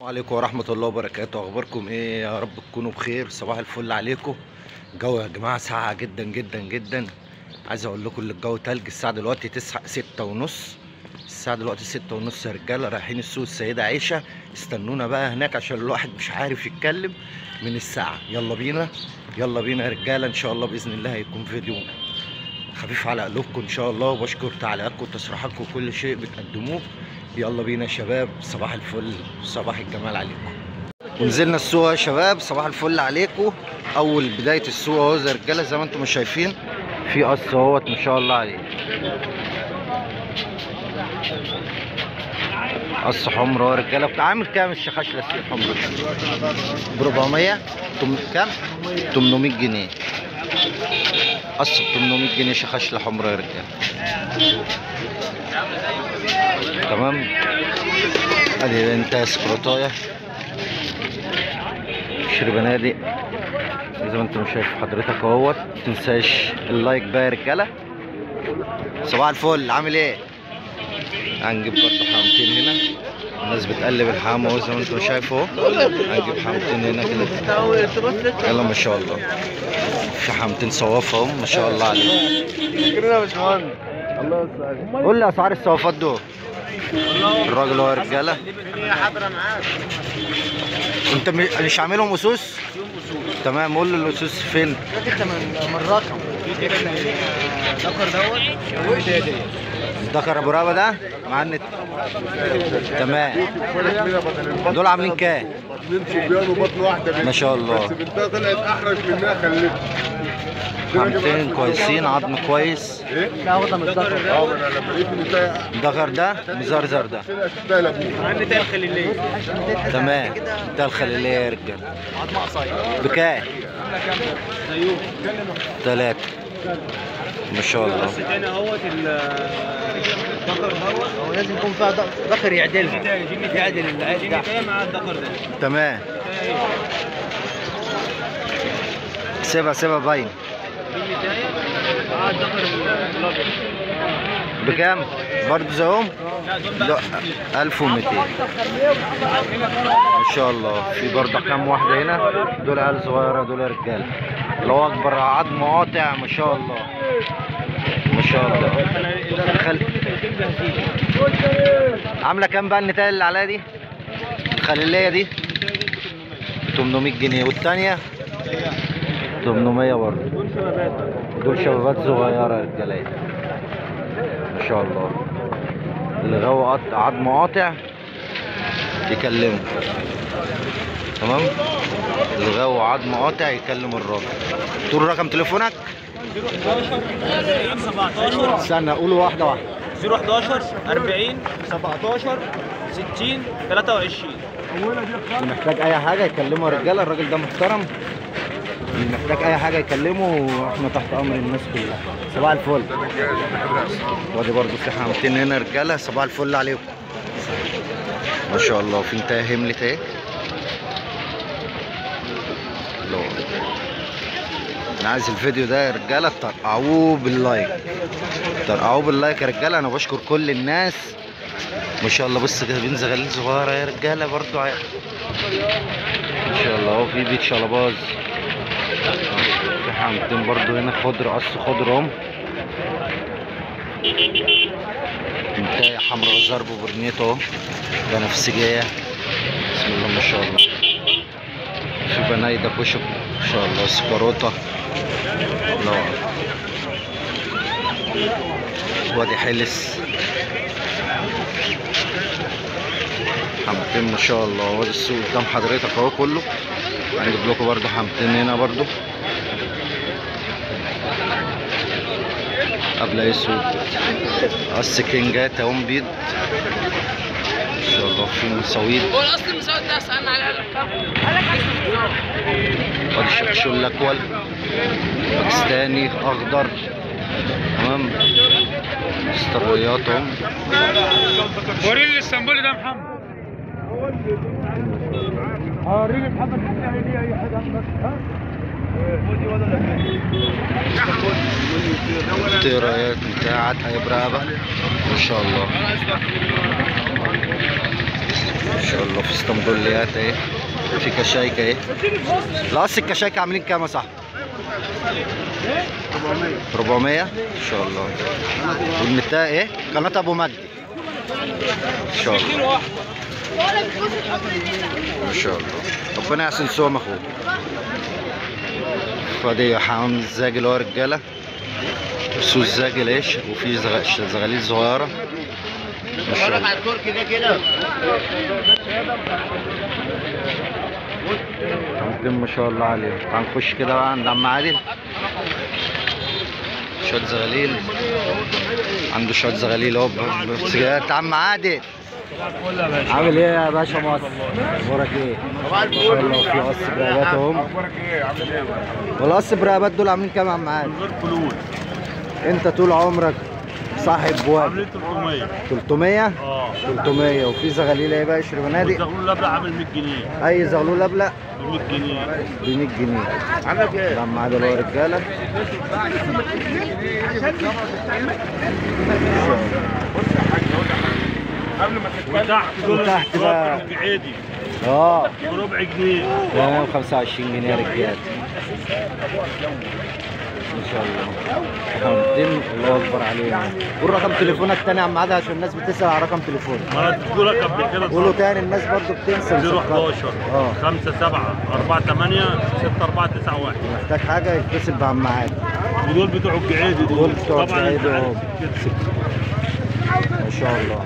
عليكم ورحمة الله وبركاته أخباركم إيه يا رب تكونوا بخير صباح الفل عليكم الجو يا جماعة ساقعة جدا جدا جدا عايز أقول لكم إن الجو تلج الساعة دلوقتي تسعة ستة ونص الساعة دلوقتي ستة ونص يا رجالة رايحين السوق السيدة عيشة استنونا بقى هناك عشان الواحد مش عارف يتكلم من الساعة يلا بينا يلا بينا يا رجالة إن شاء الله بإذن الله هيكون فيديو خفيف على قلوبكم ان شاء الله وبشكر تعليقاتكم وتصريحاتكم وكل شيء بتقدموه يلا بينا يا شباب صباح الفل صباح الجمال عليكم ونزلنا السوق يا شباب صباح الفل عليكم اول بدايه السوق اهو زي رجاله زي ما انتم مش شايفين في قص اهوت ما شاء الله عليه قص حمر اهو يا رجاله بتاع عامل كام الشخاش لسه الحمر ب 400 تم- كام 800 جنيه قص ب 800 جنيه شخاش لحمر يا رجاله تمام ادي انت سكروتايه شرب بنادق زي ما انت مش شايف حضرتك اهوت متنساش اللايك بقى يا رجاله صباح الفل عامل ايه هنجيب برضه حامتين هنا الناس بتقلب الحام اهو زي ما انت شايف اهو هنجيب حامتين هنا كده يلا ما شاء الله في حامتين صوافه اهو ما شاء الله عليهم كده يا باشمهندس الله يسعدك قول لي اسعار الصوافات دول الراجل هو يا رجاله هي حاضره معاك انت م- مش عاملهم اسوس تمام قول لي الاسوس فين انت من من الرقم ذكر دوت الدكر ابو رابه ده مع النت تمام دول عاملين كام نمشي بيان وبطن واحده ما شاء الله بس بنتها طلعت احرج منها خليت حامتين كويسين عظم كويس ايه؟ لا هو ده من الذكر اه ما انا لما لقيت النتايه الدكر ده مزرزر ده طلعت تستاهل ابوها عندي تاي الخليليه تمام ده الخليليه يا رجاله عظمه قصير بكام زيوه ثلاثة ما شاء الله تاني اهوت الذكر دوت هو لازم يكون فيها ذكر يعدلها يعدل العيش ده مع الذكر ده تمام سيبها سيبها باين مع الذكر الابيض بكام برضه زيهم لا 1200 ما شاء الله في برضه كام واحده هنا دول عيال صغيره دول رجاله الله اكبر عظم قاطع ما شاء الله ما شاء الله خل... عامله كام بقى النتايه اللي عليها دي الخليليه دي 800 جنيه والثانيه 800 برضه دول شبابات صغيره يا رجاله ما شاء الله اللي هو قط- عظم قاطع يكلمه تمام اللي هو عظم قاطع يكلم الراجل تقول رقم تليفونك 17 استنى قوله واحده واحده 011 40 17 60 23 اللي محتاج اي حاجه يكلمه يا رجاله الراجل ده محترم اللي محتاج اي حاجه يكلمه واحنا تحت امر الناس كلها صباح الفل وادي برضو في حامتين هنا رجاله صباح الفل عليكم ما شاء الله في انتهى هملت اهي الله انا عايز الفيديو ده يا رجاله ترقعوه باللايك ترقعوه باللايك يا رجاله انا بشكر كل الناس ما شاء الله بص كده بين زغاليل صغيره يا رجاله برضو عا- ما شاء الله اهو في بيت شلباز في حامتين برضو هنا خضر قص خضر اهم انتايه حمراء زرب وبرنيت اهو بنفسجيه بسم الله ما شاء الله في بنايدا كشك ما شاء الله سكروطه الله وادي حلس حمتين ما شاء الله وادي السوق قدام حضرتك اهو كله هنجيب لكم برضه حمتين هنا برضه قبل اسود قص كينجات اهو بيض ما شاء الله في مساويد هو الاصل المساوي ده سالنا على وادي شكشول الاكول باكستاني اخضر تمام استراليات اهم وريني الاسطنبولي ده محمد وريني محمد حتى اي حاجه عندك ها الطيرات بتاعت هيبرقبة ما شاء الله ما شاء الله في اسطنبوليات اهي في كشايكه اهي الاصل الكشايكه عاملين كام يا صاحبي 400 ان شاء الله والمتاع ايه قناه ابو مجدي ان شاء الله ما شاء الله ربنا يحسن سوم اخوه فادي حمام الزاجل اهو يا رجاله سوس زاجل ايش وفي زغ- زغاليل صغيره ما شاء الله التركي ده كده عندهم ما شاء الله عليهم تعال نخش كده بقى عند عم عادل شوية زغاليل عنده شوية زغاليل اهو بسجارات عم عادل عامل ايه يا باشا مصر؟ اخبارك ايه؟ ما شاء الله في قص برقبات اهم اخبارك ايه عامل ايه والقص برقبات دول عاملين كام يا عم عادل؟ انت طول عمرك صاحب بواب عاملين 300 300 اه 300 وفي زغاليل ايه بقى يشرب بنادق والزغلول الابيض عامل 100 جنيه اي زغلول ابلق ب 100 جنيه ب 100 جنيه عندك ايه؟ ده عم عادل اهو يا رجاله قبل ما تتكلم وتحت دول وتحت بقى. عادي اه بربع جنيه تمام 25 جنيه يا رجاله ما شاء الله حمدين الله اكبر عليهم قول رقم تليفونك تاني يا عم عادل عشان الناس بتسال على رقم تليفونك ما انا اديته لك قبل كده قولوا تاني الناس برضو بتنسى 011 اه 5 7 4 8 6 4 9 1 محتاج حاجه يتصل بعم عادل ودول بتوع الجعيدي دول دول بتوع طبعا الجعيدي انت عارف اهو. كده. ما شاء الله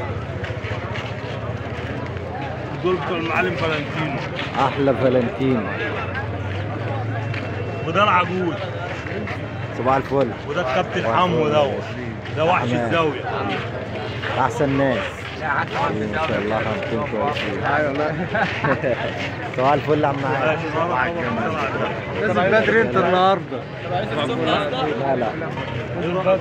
دول بتوع المعلم فالنتينو احلى فالنتين وده العجوز صباح الفل وده الكابتن حمو دوت ده وحش تمام. الزاويه احسن ناس ما شاء الله حمدين كويسين صباح الفل يا عم عادل لازم بدري انت النهارده لا لا ما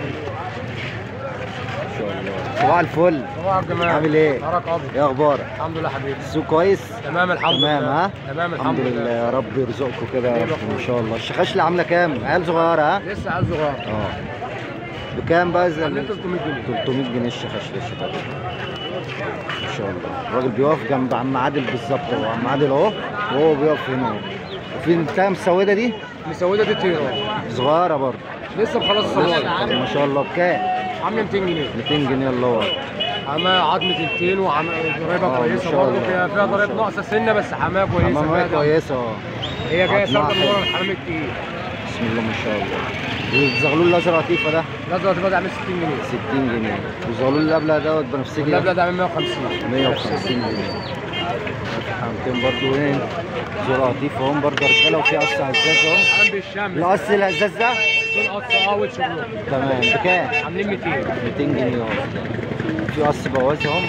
شاء الله صباح الفل صباح الجمال عامل ايه؟ نهارك ابيض ايه اخبارك؟ الحمد لله حبيبي السوق كويس؟ تمام الحمد تمام لله ها؟ تمام الحمد لله يا رب يرزقكم كده يا رب ما شاء الله الشخاشلة عاملة كام؟ عيال صغيرة ها؟ لسه عايز صغير اه بكام بقى زي عاملين 300 جنيه 300 جنيه الشخاشلة يا شباب ما شاء الله الراجل بيقف جنب عم عادل بالظبط اهو عم عادل اهو وهو بيقف هنا اهو وفي بتاع مسودة دي مسوده دي طيره صغيرة برضه لسه مخلص الصبايا ما شاء الله بكام؟ عامله 200 جنيه 200 جنيه الله اكبر حماه عظمه التين وضريبه آه، ما كويسه شاء برضه الله. فيها فيها ما ضريبه شاء الله. ناقصه سنه بس حماه كويسه حمامات فيها دم. كويسة اه هي جايه عظمها سابقه من حلو. ورا الحمام التقيل بسم الله ما شاء الله والزغلول الازرق لطيفه ده لازم تبقى عامل 60 جنيه 60 جنيه والزغلول اللي قبلها دوت بنفسجي واللبلة ده ده عامل 150 150 جنيه حمامتين برضو ايه زور لطيف اهم برضو رجاله وفي قص عزاز اهو حمام بالشام القص العزاز ده دول قص اه وشغلهم تمام بكام؟ عاملين 200 200 جنيه اهو في قص بواز اهم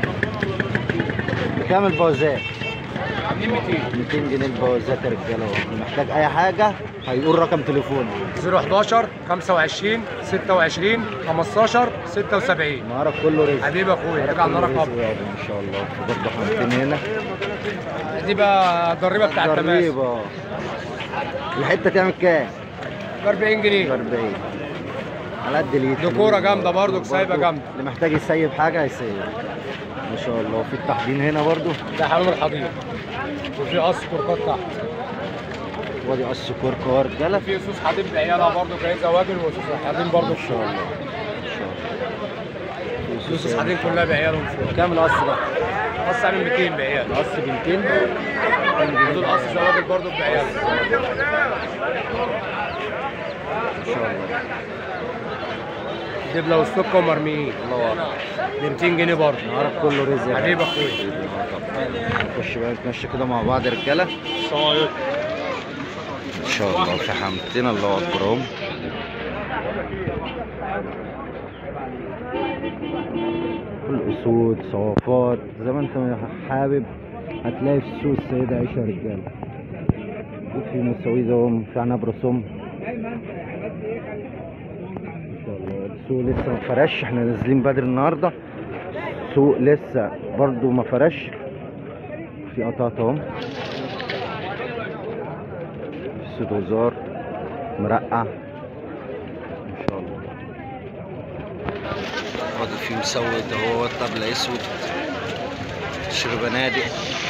بكام البوازات؟ عاملين 200 200 جنيه البوازات يا رجاله اهو اللي محتاج اي حاجه هيقول رقم تليفونه 011 25 26 15 76 نهارك كله رزق حبيبي اخويا رجع نهارك رزق ابيض يابا ما شاء الله في برضه حمامتين هنا دي بقى الضريبه بتاعت التماس ضريبة اه الحتة تعمل كام؟ ب 40 ب جنيه 40 على قد اليد ديكورة جامدة برضو، سايبة برضو جامدة. اللي محتاج يسيب حاجة هيسيب ما شاء الله وفي التحضين هنا برضو ده حمام الحضيض وفي قص كركات تحت وادي قص كركة اهو يا رجالة في سوس حديد بعيالها برضو كويسه واجل وسوس حديد برضو ما شاء الله ما شاء الله في سوس حديد كلها بعيالهم فوق كام القص ده؟ قص عامل 200 بعيال القص ب 200 دول قص زواجل برضو بعيال ما شاء الله دبله وستوكه ومرميين الله اكبر ب 200 جنيه برضو نهارك كله رزق يا حبيبي غالي. اخويا نخش بقى نتمشى كده مع بعض يا رجالة صايد ان شاء الله في حمتنا الله اكبر اهم الاسود صوافات زي ما انت حابب هتلاقي في السوق السيدة عيشة يا رجالة وفي مساويد اهم في عنب رسوم ما شاء الله السوق لسه ما فرش احنا نازلين بدري النهارده السوق لسه برضو ما فرش في قطعات اهم سود وزار مرقع ما شاء الله فاضل في مسود اهو طبلة اسود شرب بنادق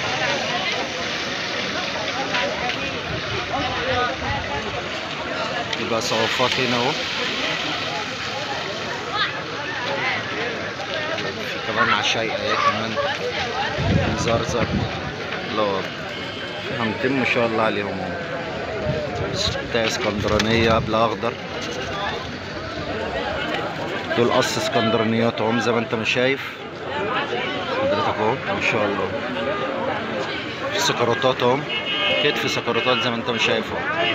يبقى صوفات هنا اهو في كمان عشايقة اهي كمان مزرزر الله أكبر. همتين ما شاء الله عليهم اهو ستة اسكندرانية قبل اخضر دول قص اسكندرانيات اهم زي ما انت ما شايف حضرتك اهو ما شاء الله في سكروتات اهم كتف سكروتات زي ما انت ما شايف اهو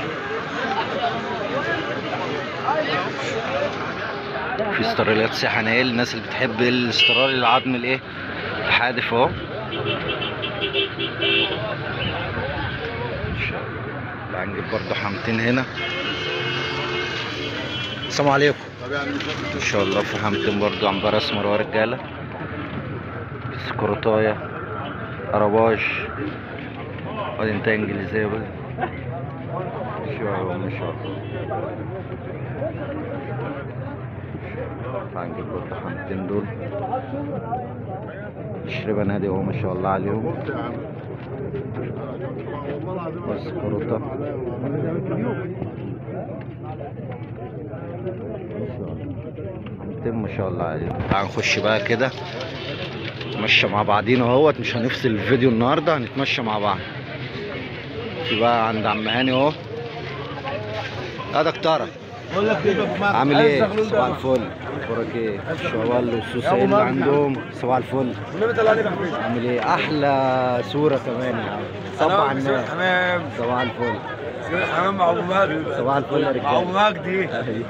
في استراليات سيحانيل الناس اللي بتحب الاسترالي العظم الايه الحادف اهو إن شاء الله. هنجيب برضه حمتين هنا السلام عليكم ان شاء الله في حمتين برضه عنبر اسمر ورا رجاله سكروتايه اراباج وادي انت انجليزيه بقى ما شاء الله ما شاء الله هنجيب برضه حمتين دول الشريبة نادي اهو ما شاء الله عليهم بس كروتا حمتين ما شاء الله عليهم تعال نخش بقى كده نتمشى مع بعضينا اهوت مش هنفصل الفيديو النهارده هنتمشى مع بعض في بقى عند عم هاني اهو يا دكتوره بقول لك ايه بقى عامل ايه؟ صباح الفل اخبارك ايه؟ الشوال والسوسه ايه اللي عندهم؟ صباح الفل والنبي طلع لي بحبيبي عامل ايه؟ احلى صوره كمان يا عم صب على الناس حمام صباح الفل حمام مع ابو مجدي صباح الفل يا مع ابو رجاله مجدي أيوة.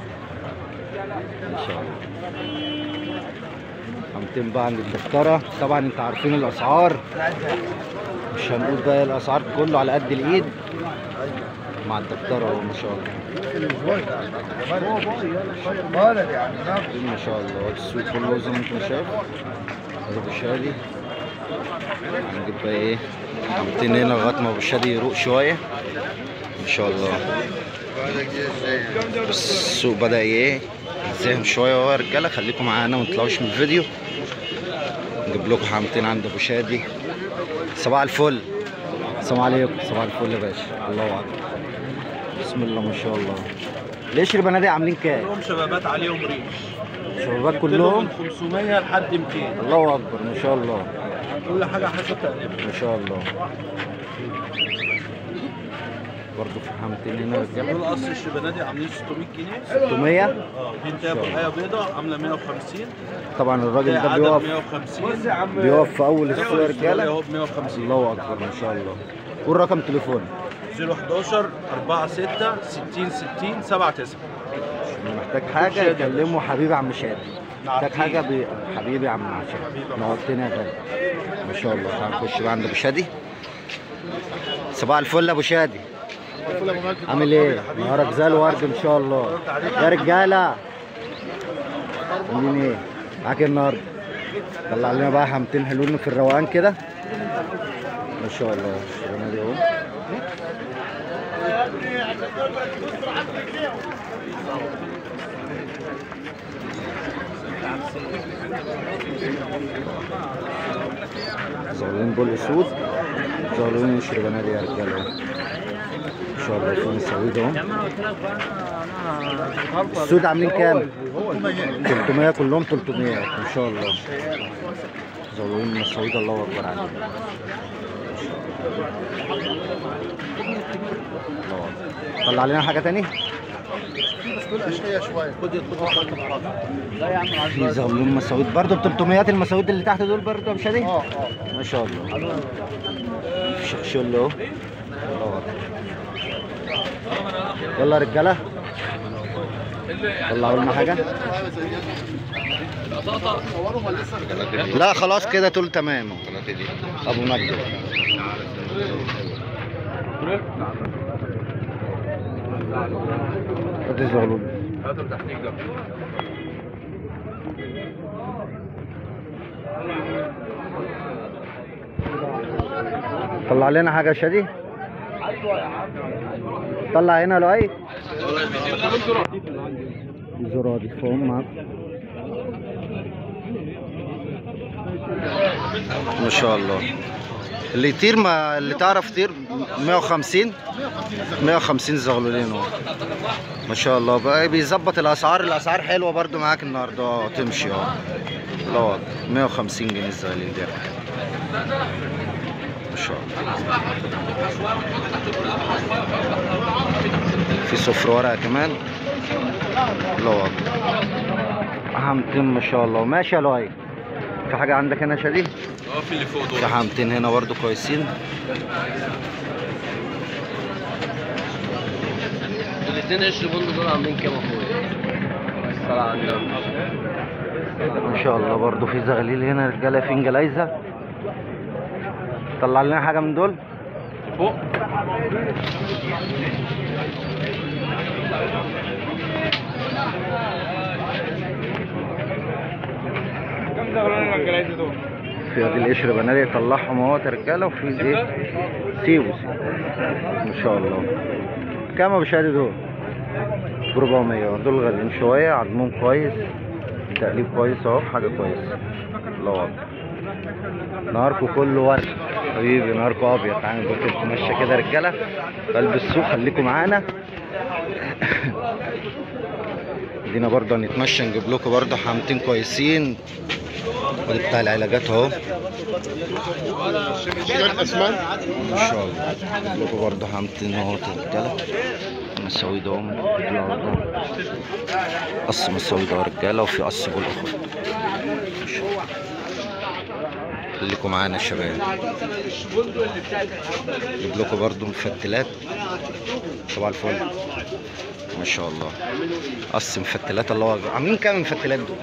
ان شاء الله حمتين بقى عند الدكتوره طبعا انت عارفين الاسعار مش هنقول بقى الاسعار كله على قد الايد مع الدكتوره اهو ما شاء الله بلد يعني دول ما شاء الله السوق كله زي ما انت شايف ابو شادي هنجيب بقى ايه حمتين هنا لغايه ما ابو شادي يروق شويه ما شاء الله السوق بدا ايه يزاحم شويه اهو يا رجاله خليكم معانا وما تطلعوش من الفيديو نجيب لكم حمتين عند ابو شادي صباح الفل السلام عليكم صباح الفل يا باشا الله اكبر بسم الله ما شاء الله ليش البنادق عاملين كام؟ كلهم شبابات عليهم ريش شباب كلهم من 500 لحد 200 الله اكبر ما شاء الله كل حاجه حسب تقريبا ما شاء الله برضه في حمتين هنا رجاله دول قصر الشبانادي عاملين 600 جنيه 600 اه في انتهى بقايا بيضاء عامله 150 طبعا الراجل ده ده عدد بيقف 150 بيقف في اول السوق يا رجاله اهو ب 150 الله اكبر ما شاء الله والرقم تليفون 011 46 60 60 79 محتاج حاجه يكلمه حبيبي عم شادي محتاج حاجه بي... حبيبي عم شادي نورتنا يا غالي ما شاء الله تعال نخش بقى عند ابو شادي صباح الفل يا ابو شادي عامل ايه؟ نهارك زي الورد ان شاء الله يا رجاله عاملين ايه؟ معاك إيه النهارده طلع لنا بقى حمتين حلوين في الروقان كده ما شاء الله الشغلانه دي اهو زغلين بول اسود زغلين الشربانه دي يا رجاله اهو ان شاء الله يكون السويد اهو السود عاملين كام؟ 300 كلهم 300 ان شاء الله زغلين من السويد الله اكبر عليهم الله أكبر. طلع لنا حاجه تاني؟ في زغلول مسعود برضه ب 300 المسعود اللي تحت دول برضه مش دي؟ اه ما شاء الله في شخشول اهو الله أكبر. يلا يا رجاله طلعوا لنا حاجه لا خلاص كده تقول تمام ابو مجد ادي الزغلول طلع لنا حاجه يا شادي طلع هنا لؤي زرادي فوق معاك ما شاء الله اللي يطير ما اللي تعرف تطير 150 150 زغلولين اهو ما شاء الله بقى بيظبط الاسعار الاسعار حلوه برضو معاك النهارده اه تمشي اه لا والله 150 جنيه الزغلول ده ما شاء الله في صفر ورقه كمان لا والله حمتين ما شاء الله ماشي يا لؤي في حاجه عندك هنا يا شادي اه في اللي فوق في حمتين هنا برضو كويسين الاثنين قشر بندق دول عاملين كام يا اخويا؟ الصلاة على النبي ما شاء الله برضو في زغليل هنا رجاله فين جلايزه طلع لنا حاجه من دول فوق كم زغلول الجلايز دول؟ في ادي القشر بنادي يطلعهم اهوت يا رجاله وفي ايه سيبو سيبو ما شاء الله كام ابو شادي دول ب 400 دول غاليين شويه عظمهم كويس تقليب كويس اهو حاجه كويسه الله اكبر نهاركم كله ورد حبيبي نهاركم ابيض تعالوا نقول نتمشى كده يا رجاله قلب السوق خليكم معانا دينا برضه هنتمشى نجيب لكم برضه حمتين كويسين ودي بتاع العلاجات اهو اسمان ما شاء الله نجيب لكم برضه حمتين اهو رجاله مساوي ده اهو قص مساوي ده يا رجاله وفي قص بول اخر ما شاء الله خليكم معانا يا شباب نجيب لكم برضه مفتلات صباح الفل ما شاء الله قص مفتلات الله اكبر عاملين كام المفتلات دول؟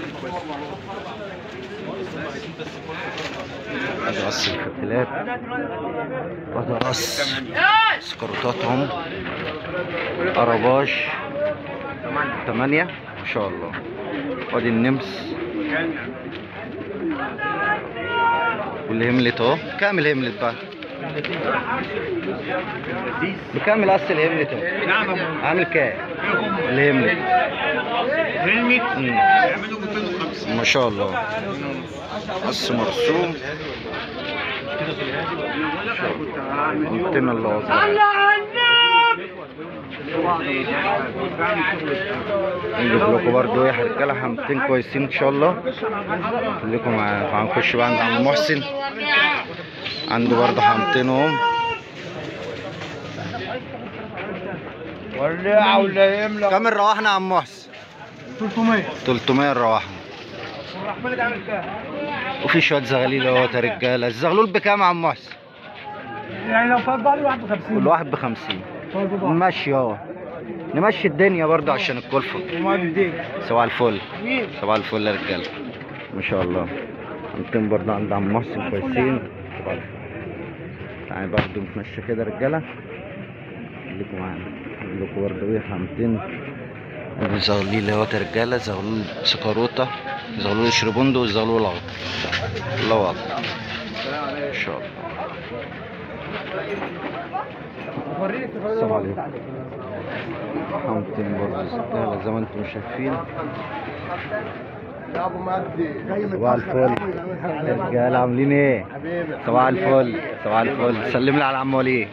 ادي قص المفتلات وادي قص سكروتاتهم قرباش تمانية ما شاء الله وادي النمس والهملت اهو كام الهملت بقى؟ بكام القص الهملت اهو؟ نعم عامل كام؟ الهملت علمي مم. يعملوا 250 ما شاء الله قص مرسوم قلتنا الله اكبر نجيب لكم برضه ايه رجاله حمتين كويسين ان شاء الله خليكم معانا هنخش بقى عند عم محسن عنده برضه حمتين اهم ولا ولا يملى كام الرواحنا يا عم محسن 300 300 الرواحنا الرحمن عامل كام؟ وفي شويه زغاليل اهوت يا رجاله الزغلول بكام يا عم محسن يعني لو فات بعض واحد ب 50 كل واحد ب 50 فات بعض نمشي اهو نمشي الدنيا برضه عشان الكلفه وما بديك صباح الفل صباح الفل يا رجاله ما شاء الله حمتين برضه عند عم محسن كويسين صباح الفل تعالى برضه نتمشى كده يا رجاله خليكم معانا اقول لكم برضه ايه حمتين ادي زغلول اهوت يا رجاله زغلول سكروته زغلول شربندو وزغلول اخضر الله اكبر ما شاء الله السلام عليكم حمتين برضه ستة زي ما انتم شايفين يا ابو مجدي جاي صباح الفل رجاله عاملين ايه؟ صباح الفل صباح الفل سلم لي على عم وليد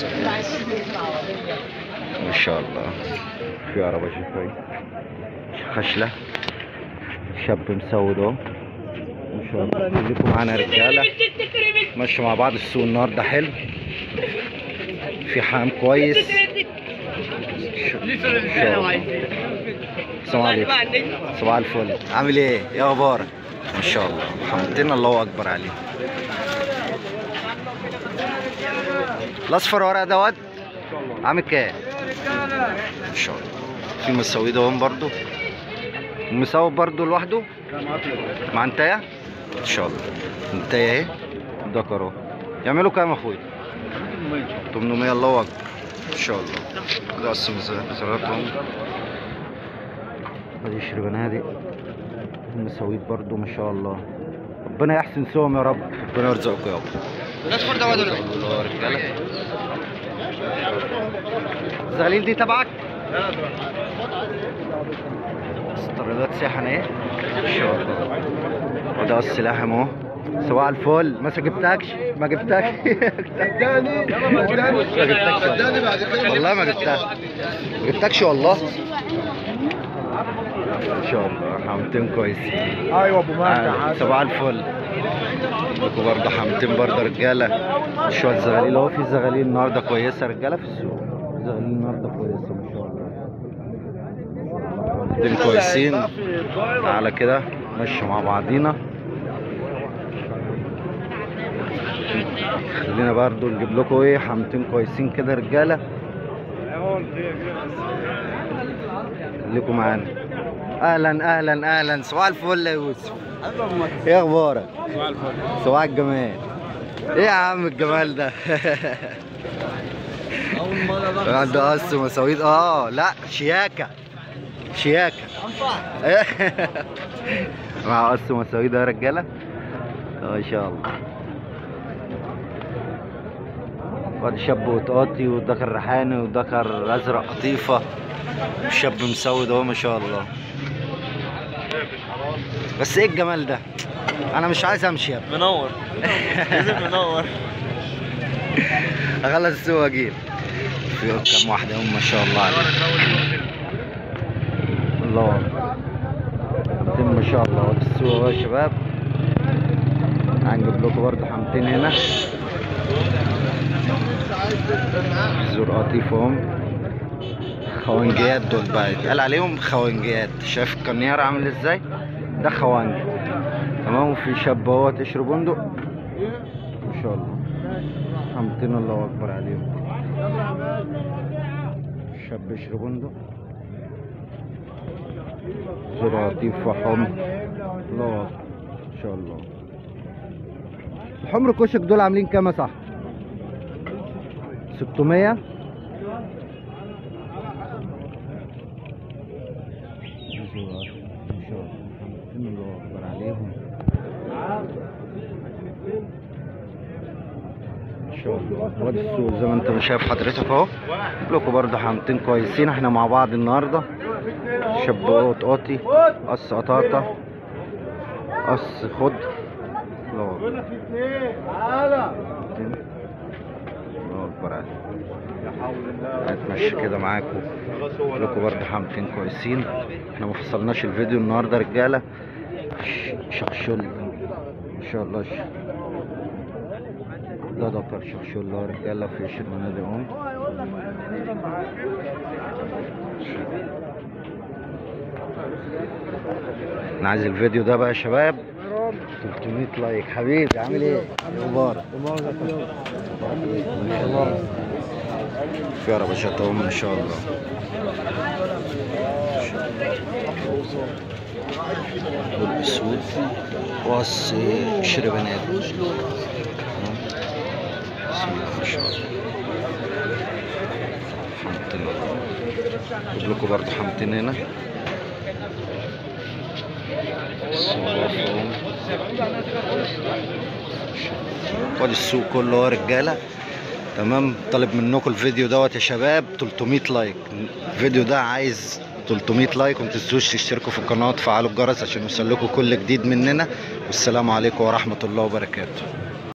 ما شاء الله في عربة شفاي خشلة شاب مسود اهو ما شاء الله خليكم معانا يا رجالة ماشي مع بعض السوق النهارده حلو في حام كويس ش- إن شاء الله. السلام عليكم صباح الفل عامل ايه يا مبارك ما شاء الله حمدنا الله اكبر عليه الاصفر ورقه دوت عامل كام ان شاء الله في مساوي دوام برضو مساوي برضو لوحده مع انتايه ان شاء الله انتايه اهي دكر اهو يعملوا كام يا اخويا 800 الله اكبر ان شاء الله ده قسم زراراتهم ادي الشربنادي المساويت برضو ما شاء الله ربنا يحسن سوهم يا رب ربنا يرزقكم يا رب الاصفر ده ولا رجاله الزغاليل دي تبعك استرادات ساحن ايه ان شاء الله وده السلاحم اهو صباح الفل ما جبتكش ما جبتكش اداني ما جبتكش اداني بعد كده والله ما جبتها ما جبتكش والله ان شاء الله حمتين كويسين ايوه ابو آه، صباح الفل لكم برضه حمتين برضه رجاله شويه زغاليل اهو في زغاليل النهارده كويسه رجاله في السوق زغاليل النهارده كويسه ما شاء الله حمتين كويسين على كده ماشي مع بعضينا خلينا برضه نجيب لكم ايه حمتين كويسين كده رجاله خليكم معانا اهلا اهلا اهلا صباح الفل يا يوسف ايه اخبارك صباح الفل صباح الجمال ايه يا عم الجمال ده عنده قص مساويد اه لا شياكه شياكه مع قص مساويد يا رجاله ما شاء الله واد شاب وطاطي وذكر ريحاني وذكر ازرق قطيفه شاب مسود اهو ما شاء الله بس ايه الجمال ده انا مش عايز امشي يا ابني منور لازم منور اخلص السوق واجيب في كام واحده هم ما شاء الله عليهم الله حمتين ما شاء الله وادي السوق اهو يا شباب هنجيب لكم برضه حمتين هنا زور قطيف اهم خوانجيات دول بقى يتقال عليهم خوانجيات شايف الكنيار عامل ازاي ده خوانج تمام وفي شاب اهو تشرب بندق ما شاء الله حمتين الله اكبر عليهم شاب يشرب بندق زور قطيف وحمر الله اكبر ما شاء الله الحمر كشك دول عاملين كام يا صاحبي 600 الله اكبر عليهم ان شاء الله وادي السوق زي ما انت شايف حضرتك اهو لكم برضه حمتين كويسين احنا مع بعض النهارده شبوت قاطي قص قطاطه قص خضر الله اكبر حمتين. الله اكبر عليك هتمشي كده معاكم لكم برضه حمتين كويسين احنا ما فصلناش الفيديو النهارده رجاله ش- شخشل ما شاء الله ش- ده ذكر شخشل اهو رجاله في عشر منادي اهو انا عايز الفيديو ده بقى يا شباب 300 لايك حبيبي عامل ايه؟ يا مبارك ما شاء الله في عربيات اهو ما شاء الله والاسود وقص شربنات بسم الله ما شاء الله حمتين اجيب لكم برضه حمتين هنا صوافهم. وادي السوق كله اهو يا رجاله تمام طالب منكم الفيديو دوت يا شباب 300 لايك الفيديو ده عايز 300 لايك وما تنسوش تشتركوا في القناه وتفعلوا الجرس عشان يوصل لكم كل جديد مننا والسلام عليكم ورحمه الله وبركاته